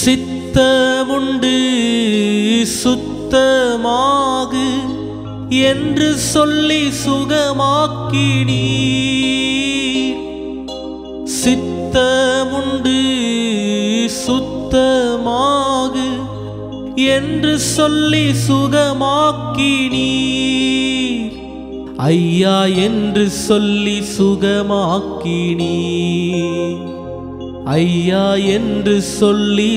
சித்தமுண்டு சுத்தமாகு என்று சொல்லி சுகமாக்கினீர் சித்தமுண்டு சுத்தமாகு என்று சொல்லி சுகமாக்கினீர் ஐயா என்று சொல்லி சுகமாக்கினீர் ஐயா என்று சொல்லி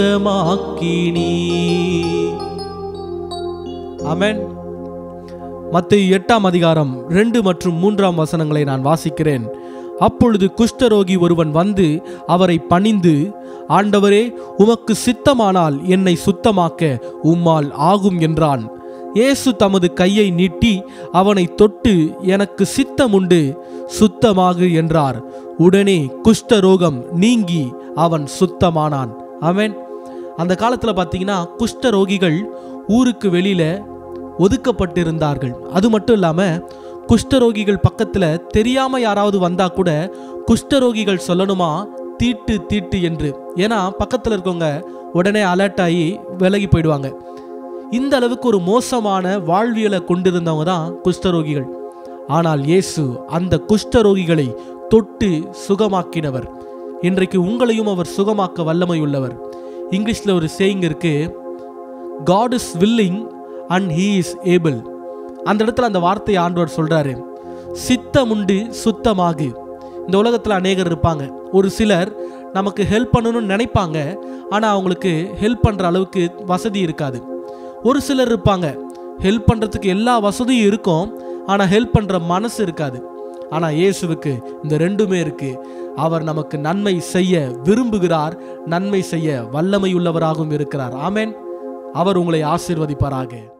சுகமாக்கினீர் ஆமென் மத்திய எட்டாம் அதிகாரம் ரெண்டு மற்றும் மூன்றாம் வசனங்களை நான் வாசிக்கிறேன் அப்பொழுது குஷ்டரோகி ஒருவன் வந்து அவரை பணிந்து ஆண்டவரே உமக்கு சித்தமானால் என்னை சுத்தமாக்க உம்மால் ஆகும் என்றான் இயேசு தமது கையை நீட்டி அவனை தொட்டு எனக்கு சித்தமுண்டு சுத்தமாகு என்றார் உடனே குஷ்டரோகம் நீங்கி அவன் சுத்தமானான் ஆமென் அந்த காலத்தில் பார்த்தீங்கன்னா குஷ்டரோகிகள் ஊருக்கு வெளியில ஒதுக்கப்பட்டிருந்தார்கள் அது மட்டும் இல்லாமல் குஷ்டரோகிகள் பக்கத்தில் தெரியாம யாராவது வந்தா கூட குஷ்டரோகிகள் சொல்லணுமா தீட்டு தீட்டு என்று ஏன்னா பக்கத்தில் இருக்கவங்க உடனே அலர்ட் ஆகி விலகி போயிடுவாங்க இந்த அளவுக்கு ஒரு மோசமான வாழ்வியலை கொண்டிருந்தவங்க தான் குஷ்டரோகிகள் ஆனால் இயேசு அந்த குஷ்டரோகிகளை தொட்டு சுகமாக்கினவர் இன்றைக்கு உங்களையும் அவர் சுகமாக்க வல்லமை உள்ளவர் இங்கிலீஷில் ஒரு சேயிங் இருக்கு God is willing and he is able அந்த இடத்துல அந்த வார்த்தையை ஆண்டவர் சொல்றாரு சித்தமுண்டு சுத்தமாகு இந்த உலகத்தில் அநேகர் இருப்பாங்க ஒரு சிலர் நமக்கு ஹெல்ப் பண்ணணும்னு நினைப்பாங்க ஆனால் அவங்களுக்கு ஹெல்ப் பண்ணுற அளவுக்கு வசதி இருக்காது ஒரு சிலர் இருப்பாங்க ஹெல்ப் பண்ணுறதுக்கு எல்லா வசதியும் இருக்கும் ஆனால் ஹெல்ப் பண்ணுற மனசு இருக்காது ஆனால் இயேசுவுக்கு இந்த ரெண்டுமே இருக்கு அவர் நமக்கு நன்மை செய்ய விரும்புகிறார் நன்மை செய்ய வல்லமை உள்ளவராகவும் இருக்கிறார் ஆமென் அவர் உங்களை ஆசீர்வதிப்பாராக